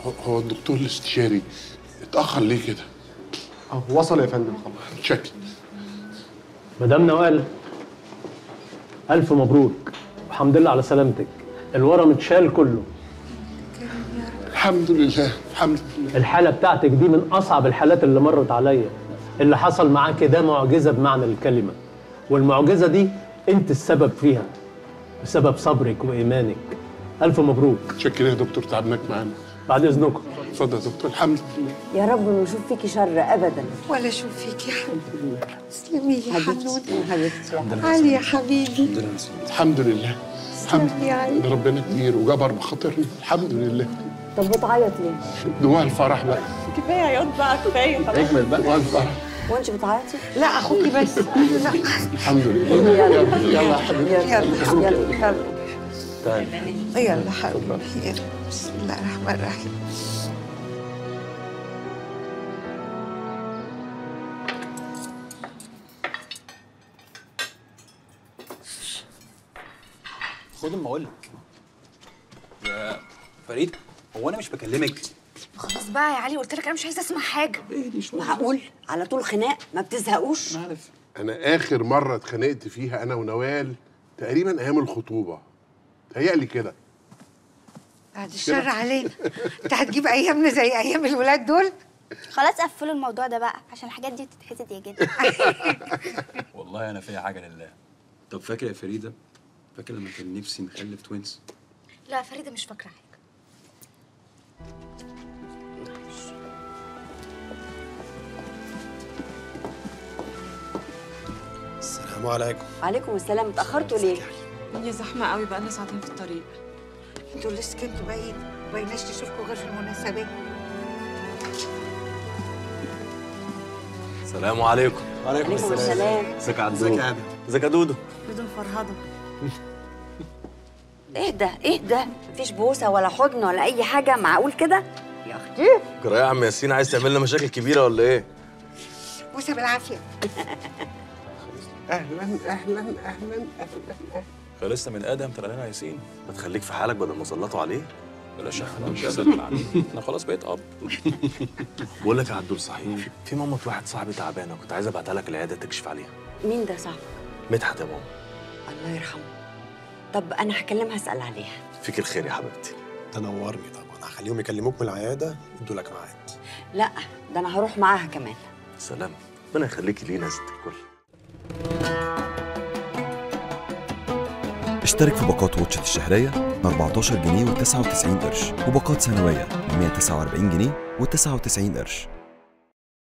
هو- هو الدكتور الاستشاري اتاخر ليه كده اه وصل يا فندم خلاص شكل مدام نوال ألف مبروك والحمد لله على سلامتك الورم اتشال كله الحمد لله الحمد لله الحالة بتاعتك دي من أصعب الحالات اللي مرت عليا اللي حصل معاك ده معجزة بمعنى الكلمة والمعجزة دي أنت السبب فيها بسبب صبرك وإيمانك ألف مبروك شكرا يا دكتور تعبناك معانا بعد إذنكم اتفضل يا دكتور الحمد لله يا رب ما نشوف فيكي شر ابدا ولا اشوف فيك يا حبيبي تسلمي يا حنون حبيبتي علي يا حبيبي الحمد لله الحمد تسلم يا علي. لله ربنا كبير وجبر بخاطرنا الحمد لله طب بتعيط ليه؟ دموع الفرح بقى كفايه عياط بقى كفايه اجمل بقى دموع الفرح وانت بتعيطي؟ لا اخوكي بس لا الحمد لله يلا. يلا يلا يا حبيبي يلا يلا. يلا يلا حبيبي يلا بسم الله الرحمن الرحيم خد اما اقول لك يا فريد هو انا مش بكلمك خلاص بقى يا علي قلت لك انا مش عايزه اسمع حاجه اهدي شويه معقول على طول خناق ما بتزهقوش؟ انا عارف انا اخر مره اتخانقت فيها انا ونوال تقريبا ايام الخطوبه تهيألي كده بعد الشر علينا انت هتجيب ايامنا زي ايام الولاد دول خلاص قفلوا الموضوع ده بقى عشان الحاجات دي بتتحسد يا جدع والله انا فيا حاجه لله طب فاكر يا فريده فاكر لما كان نفسي نخلف توينز لا فريده مش فاكره حاجه السلام عليكم عليكم السلام اتاخرتوا ليه؟ الدنيا زحمة قوي بقالنا ساعتين في الطريق انتوا اللي سكنتوا بعيد ما بقيناش نشوفكم غير في المناسبات السلام عليكم وعليكم عليكم السلام ازيك يا ازيك يا عدو ادم ازيك يا دودو بدون فرهضة اهدى اهدى مفيش بوسه ولا حضن ولا اي حاجه معقول كده؟ يا اختي جرى يا عم ياسين عايز تعمل لنا مشاكل كبيره ولا ايه بوسه بالعافيه اهلا اهلا اهلا اهلا خلصنا من ادم طلع لنا ياسين ما تخليك في حالك بدل ما سلطوا عليه بلاش احنا مش انا خلاص بقيت اب بقول لك يا عدول صحيح في مامة واحد صاحبي تعبانه كنت عايز ابعتها لك العياده تكشف عليها مين ده صاحبك؟ مدحت يا ماما الله يرحمه طب انا هكلمها اسال عليها فيك الخير يا حبيبتي تنورني طبعا هخليهم يكلموك من العياده يدوا لك ميعاد لا ده انا هروح معاها كمان سلام ربنا يخليكي لينا يا ست الكل اشترك في باقات واتشت الشهرية ب 14 جنيه و99 قرش وباقات سنوية ب 149 جنيه و99 قرش